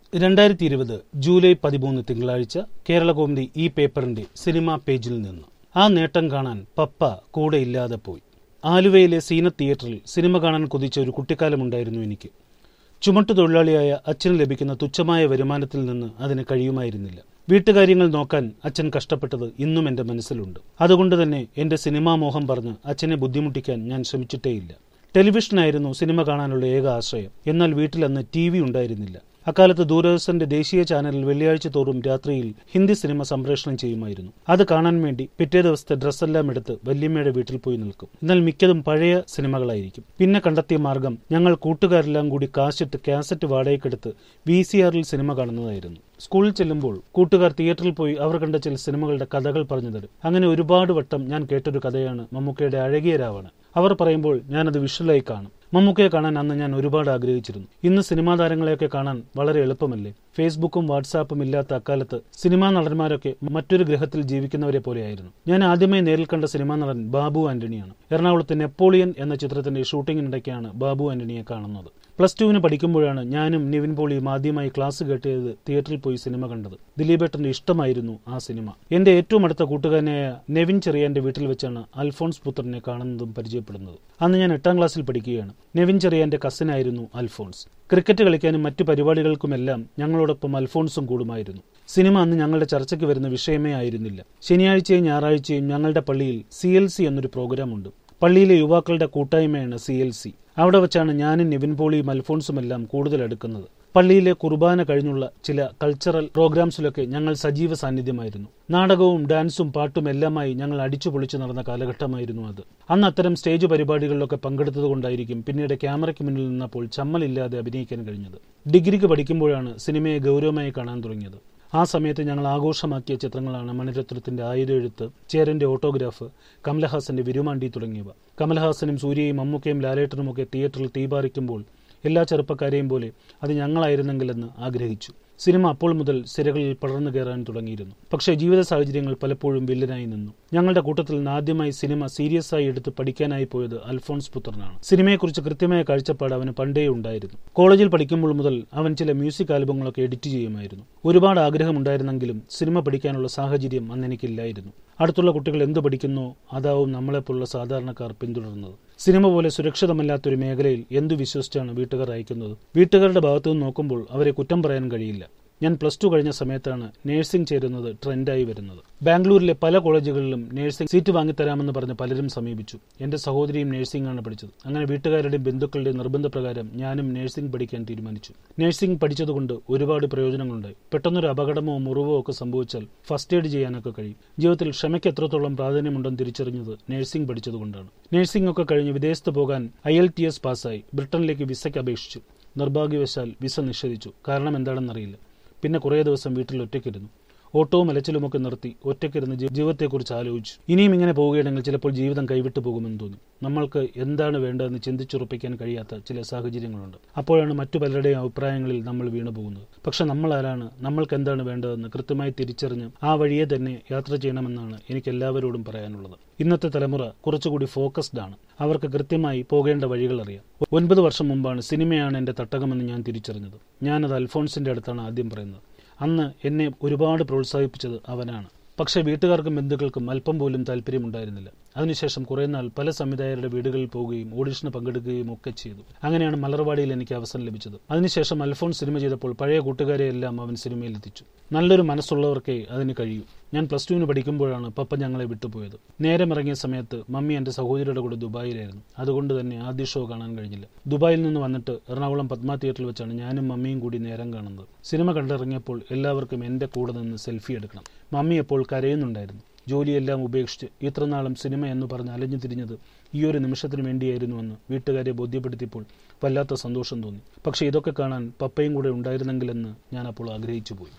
രണ്ടായിരത്തി ഇരുപത് ജൂലൈ പതിമൂന്ന് തിങ്കളാഴ്ച കേരളകൗമുദി ഈ പേപ്പറിന്റെ സിനിമാ പേജിൽ നിന്ന് ആ നേട്ടം കാണാൻ പപ്പ കൂടെ ഇല്ലാതെ പോയി ആലുവയിലെ സീന തിയേറ്ററിൽ സിനിമ കാണാൻ കൊതിച്ച ഒരു കുട്ടിക്കാലമുണ്ടായിരുന്നു എനിക്ക് ചുമട്ടുതൊഴിലാളിയായ അച്ഛന് ലഭിക്കുന്ന തുച്ഛമായ വരുമാനത്തിൽ നിന്ന് അതിന് കഴിയുമായിരുന്നില്ല വീട്ടുകാര്യങ്ങൾ നോക്കാൻ അച്ഛൻ കഷ്ടപ്പെട്ടത് ഇന്നും എന്റെ മനസ്സിലുണ്ട് അതുകൊണ്ട് തന്നെ എന്റെ സിനിമാ മോഹം പറഞ്ഞ് അച്ഛനെ ബുദ്ധിമുട്ടിക്കാൻ ഞാൻ ശ്രമിച്ചിട്ടേയില്ല ടെലിവിഷനായിരുന്നു സിനിമ കാണാനുള്ള ഏക ആശ്രയം എന്നാൽ വീട്ടിൽ അന്ന് ടി വി ഉണ്ടായിരുന്നില്ല അക്കാലത്ത് ദൂരദർശന്റെ ദേശീയ ചാനലിൽ വെള്ളിയാഴ്ച തോറും രാത്രിയിൽ ഹിന്ദി സിനിമ സംപ്രേഷണം ചെയ്യുമായിരുന്നു അത് കാണാൻ വേണ്ടി പിറ്റേ ദിവസത്തെ ഡ്രസ്സെല്ലാം എടുത്ത് വല്യമ്മയുടെ വീട്ടിൽ പോയി നിൽക്കും എന്നാൽ മിക്കതും പഴയ സിനിമകളായിരിക്കും പിന്നെ കണ്ടെത്തിയ മാർഗം ഞങ്ങൾ കൂട്ടുകാരെല്ലാം കൂടി കാശിട്ട് കാസറ്റ് വാടകയ്ക്കെടുത്ത് വി സി ആറിൽ സിനിമ കാണുന്നതായിരുന്നു സ്കൂളിൽ ചെല്ലുമ്പോൾ കൂട്ടുകാർ തിയേറ്ററിൽ പോയി അവർ കണ്ട ചില സിനിമകളുടെ കഥകൾ പറഞ്ഞു തരും അങ്ങനെ ഒരുപാട് വട്ടം ഞാൻ കേട്ടൊരു കഥയാണ് മമ്മൂക്കയുടെ അഴകിയ രാവണ് അവർ പറയുമ്പോൾ ഞാനത് വിഷ്വലായി കാണും മമ്മൂക്കയെ കാണാൻ അന്ന് ഞാൻ ഒരുപാട് ആഗ്രഹിച്ചിരുന്നു ഇന്ന് സിനിമാ താരങ്ങളെയൊക്കെ കാണാൻ വളരെ എളുപ്പമല്ലേ ഫേസ്ബുക്കും വാട്സാപ്പും ഇല്ലാത്ത അക്കാലത്ത് സിനിമാ നടന്മാരൊക്കെ മറ്റൊരു ഗ്രഹത്തിൽ ജീവിക്കുന്നവരെ പോലെയായിരുന്നു ഞാൻ ആദ്യമായി നേരിൽ കണ്ട സിനിമാ നടൻ ബാബു ആന്റണിയാണ് എറണാകുളത്തെ നെപ്പോളിയൻ എന്ന ചിത്രത്തിന്റെ ഷൂട്ടിങ്ങിനിടയ്ക്കാണ് ബാബു ആന്റണിയെ കാണുന്നത് പ്ലസ് ടുവിന് പഠിക്കുമ്പോഴാണ് ഞാനും നിവിൻ പോളിയും ആദ്യമായി ക്ലാസ് കേട്ടത് തിയേറ്ററിൽ പോയി സിനിമ കണ്ടത് ദിലീപേട്ടന്റെ ഇഷ്ടമായിരുന്നു ആ സിനിമ എന്റെ ഏറ്റവും അടുത്ത കൂട്ടുകാരനായ നെവിൻ ചെറിയാന്റെ വീട്ടിൽ വെച്ചാണ് അൽഫോൺസ് പുത്രനെ കാണുന്നതും പരിചയപ്പെടുന്നത് അന്ന് ഞാൻ എട്ടാം ക്ലാസ്സിൽ പഠിക്കുകയാണ് നെവിൻ ചെറിയാന്റെ കസിനായിരുന്നു അൽഫോൺസ് ക്രിക്കറ്റ് കളിക്കാനും മറ്റു പരിപാടികൾക്കുമെല്ലാം ഞങ്ങളോടൊപ്പം അൽഫോൺസും കൂടുമായിരുന്നു സിനിമ അന്ന് ഞങ്ങളുടെ ചർച്ചയ്ക്ക് വരുന്ന വിഷയമേ ആയിരുന്നില്ല ശനിയാഴ്ചയും ഞായറാഴ്ചയും ഞങ്ങളുടെ പള്ളിയിൽ സി എൽ സി എന്നൊരു പ്രോഗ്രാമുണ്ട് പള്ളിയിലെ യുവാക്കളുടെ കൂട്ടായ്മയാണ് സി എൽ സി അവിടെ വെച്ചാണ് ഞാനും നിവിൻ പോളിയും അൽഫോൺസുമെല്ലാം കൂടുതൽ അടുക്കുന്നത് പള്ളിയിലെ കുർബാന കഴിഞ്ഞുള്ള ചില കൾച്ചറൽ പ്രോഗ്രാംസിലൊക്കെ ഞങ്ങൾ സജീവ സാന്നിധ്യമായിരുന്നു നാടകവും ഡാൻസും പാട്ടും എല്ലാമായി ഞങ്ങൾ അടിച്ചു പൊളിച്ചു നടന്ന കാലഘട്ടമായിരുന്നു അത് അന്ന് അത്തരം സ്റ്റേജ് പരിപാടികളിലൊക്കെ പങ്കെടുത്തതുകൊണ്ടായിരിക്കും പിന്നീട് ക്യാമറയ്ക്ക് മുന്നിൽ നിന്നപ്പോൾ ചമ്മലില്ലാതെ അഭിനയിക്കാൻ കഴിഞ്ഞത് ഡിഗ്രിക്ക് പഠിക്കുമ്പോഴാണ് സിനിമയെ ഗൗരവമായി കാണാൻ തുടങ്ങിയത് ആ സമയത്ത് ഞങ്ങൾ ആഘോഷമാക്കിയ ചിത്രങ്ങളാണ് മണിരത്നത്തിന്റെ ആയുധെഴുത്ത് ചേരന്റെ ഓട്ടോഗ്രാഫ് കമലഹാസന്റെ വിരുമാണ്ടി തുടങ്ങിയവ കമലഹാസനും സൂര്യയും മമ്മൂക്കയും ലാലേട്ടനുമൊക്കെ തിയേറ്ററിൽ തീപാറിക്കുമ്പോൾ എല്ലാ ചെറുപ്പക്കാരെയും പോലെ അത് ഞങ്ങളായിരുന്നെങ്കിലെന്ന് ആഗ്രഹിച്ചു സിനിമ അപ്പോൾ മുതൽ സിരകളിൽ പടർന്നു കയറാൻ തുടങ്ങിയിരുന്നു പക്ഷേ ജീവിത സാഹചര്യങ്ങൾ പലപ്പോഴും വില്ലനായി നിന്നു ഞങ്ങളുടെ കൂട്ടത്തിൽ നിന്ന് ആദ്യമായി സിനിമ സീരിയസ് ആയി എടുത്ത് പഠിക്കാനായി പോയത് അൽഫോൺസ് പുത്രനാണ് സിനിമയെക്കുറിച്ച് കൃത്യമായ കാഴ്ചപ്പാട് അവന് പണ്ടേ ഉണ്ടായിരുന്നു കോളേജിൽ പഠിക്കുമ്പോൾ മുതൽ അവൻ ചില മ്യൂസിക് ആൽബങ്ങളൊക്കെ എഡിറ്റ് ചെയ്യുമായിരുന്നു ഒരുപാട് ആഗ്രഹമുണ്ടായിരുന്നെങ്കിലും സിനിമ പഠിക്കാനുള്ള സാഹചര്യം അന്ന് എനിക്കില്ലായിരുന്നു അടുത്തുള്ള കുട്ടികൾ എന്ത് പഠിക്കുന്നോ അതാവും നമ്മളെപ്പോലുള്ള സാധാരണക്കാർ പിന്തുടർന്നത് സിനിമ പോലെ സുരക്ഷിതമല്ലാത്തൊരു മേഖലയിൽ എന്തു വിശ്വസിച്ചാണ് വീട്ടുകാർ അയക്കുന്നത് വീട്ടുകാരുടെ ഭാഗത്തുനിന്ന് നോക്കുമ്പോൾ അവരെ കുറ്റം പറയാൻ കഴിയില്ല ഞാൻ പ്ലസ് ടു കഴിഞ്ഞ സമയത്താണ് നഴ്സിംഗ് ചേരുന്നത് ട്രെൻഡായി വരുന്നത് ബാംഗ്ലൂരിലെ പല കോളേജുകളിലും നഴ്സിംഗ് സീറ്റ് വാങ്ങിത്തരാമെന്ന് പറഞ്ഞ് പലരും സമീപിച്ചു എന്റെ സഹോദരിയും നഴ്സിംഗ് ആണ് പഠിച്ചത് അങ്ങനെ വീട്ടുകാരുടെയും ബന്ധുക്കളുടെയും നിർബന്ധപ്രകാരം ഞാനും നഴ്സിംഗ് പഠിക്കാൻ തീരുമാനിച്ചു നഴ്സിംഗ് പഠിച്ചതുകൊണ്ട് ഒരുപാട് പ്രയോജനങ്ങളുണ്ടായി പെട്ടെന്നൊരു അപകടമോ മുറിവോ ഒക്കെ സംഭവിച്ചാൽ ഫസ്റ്റ് എയ്ഡ് ചെയ്യാനൊക്കെ കഴിയും ജീവിതത്തിൽ ക്ഷമയ്ക്ക് എത്രത്തോളം പ്രാധാന്യമുണ്ടെന്ന് തിരിച്ചറിഞ്ഞത് നഴ്സിംഗ് പഠിച്ചതുകൊണ്ടാണ് നഴ്സിംഗ് ഒക്കെ കഴിഞ്ഞ് വിദേശത്ത് പോകാൻ ഐ എൽ ടി എസ് പാസ്സായി ബ്രിട്ടനിലേക്ക് വിസയ്ക്ക് അപേക്ഷിച്ചു നിർഭാഗ്യവശാൽ വിസ നിഷേധിച്ചു കാരണം എന്താണെന്നറിയില്ല പിന്നെ കുറേ ദിവസം വീട്ടിൽ ഒറ്റയ്ക്കിരുന്നു ഓട്ടവും അലച്ചിലുമൊക്കെ നിർത്തി ഒറ്റയ്ക്കിരുന്ന് ജീവിതത്തെക്കുറിച്ച് ആലോചിച്ചു ഇനിയും ഇങ്ങനെ പോവുകയാണെങ്കിൽ ചിലപ്പോൾ ജീവിതം കൈവിട്ടു പോകുമെന്ന് തോന്നി നമ്മൾക്ക് എന്താണ് വേണ്ടതെന്ന് ചിന്തിച്ചുറപ്പിക്കാൻ കഴിയാത്ത ചില സാഹചര്യങ്ങളുണ്ട് അപ്പോഴാണ് മറ്റു പലരുടെയും അഭിപ്രായങ്ങളിൽ നമ്മൾ വീണു പോകുന്നത് പക്ഷെ നമ്മൾ ആരാണ് നമ്മൾക്ക് എന്താണ് വേണ്ടതെന്ന് കൃത്യമായി തിരിച്ചറിഞ്ഞ് ആ വഴിയെ തന്നെ യാത്ര ചെയ്യണമെന്നാണ് എനിക്ക് എല്ലാവരോടും പറയാനുള്ളത് ഇന്നത്തെ തലമുറ കുറച്ചുകൂടി ഫോക്കസ്ഡ് ആണ് അവർക്ക് കൃത്യമായി പോകേണ്ട വഴികൾ അറിയാം ഒൻപത് വർഷം മുമ്പാണ് സിനിമയാണ് എന്റെ തട്ടകമെന്ന് ഞാൻ തിരിച്ചറിഞ്ഞത് ഞാനത് അൽഫോൺസിന്റെ അടുത്താണ് ആദ്യം പറയുന്നത് അന്ന് എന്നെ ഒരുപാട് പ്രോത്സാഹിപ്പിച്ചത് അവനാണ് പക്ഷേ വീട്ടുകാർക്കും ബന്ധുക്കൾക്കും അല്പം പോലും താല്പര്യമുണ്ടായിരുന്നില്ല അതിനുശേഷം കുറെ നാൾ പല സംവിധായകരുടെ വീടുകളിൽ പോവുകയും ഓഡിഷന് പങ്കെടുക്കുകയും ഒക്കെ ചെയ്തു അങ്ങനെയാണ് മലർവാടിയിൽ എനിക്ക് അവസരം ലഭിച്ചത് അതിനുശേഷം അൽഫോൺ സിനിമ ചെയ്തപ്പോൾ പഴയ കൂട്ടുകാരെയെല്ലാം അവൻ സിനിമയിൽ എത്തിച്ചു നല്ലൊരു മനസ്സുള്ളവർക്കേ അതിന് കഴിയൂ ഞാൻ പ്ലസ് ടുവിന് പഠിക്കുമ്പോഴാണ് പപ്പ ഞങ്ങളെ വിട്ടുപോയത് നേരം ഇറങ്ങിയ സമയത്ത് മമ്മി എന്റെ സഹോദരിയുടെ കൂടെ ദുബായിലായിരുന്നു അതുകൊണ്ട് തന്നെ ആദ്യ ഷോ കാണാൻ കഴിഞ്ഞില്ല ദുബായിൽ നിന്ന് വന്നിട്ട് എറണാകുളം പത്മ തിയേറ്ററിൽ വെച്ചാണ് ഞാനും മമ്മിയും കൂടി നേരം കാണുന്നത് സിനിമ കണ്ടിറങ്ങിയപ്പോൾ എല്ലാവർക്കും എന്റെ കൂടെ നിന്ന് സെൽഫി എടുക്കണം മമ്മി അപ്പോൾ കരയുന്നുണ്ടായിരുന്നു ജോലിയെല്ലാം ഉപേക്ഷിച്ച് ഇത്രനാളും സിനിമ എന്ന് പറഞ്ഞ് അലഞ്ഞു തിരിഞ്ഞത് ഈ ഒരു നിമിഷത്തിന് വേണ്ടിയായിരുന്നുവെന്ന് വീട്ടുകാരെ ബോധ്യപ്പെടുത്തിയപ്പോൾ വല്ലാത്ത സന്തോഷം തോന്നി പക്ഷേ ഇതൊക്കെ കാണാൻ പപ്പയും കൂടെ ഉണ്ടായിരുന്നെങ്കിലെന്ന് ഞാൻ അപ്പോൾ ആഗ്രഹിച്ചു പോയി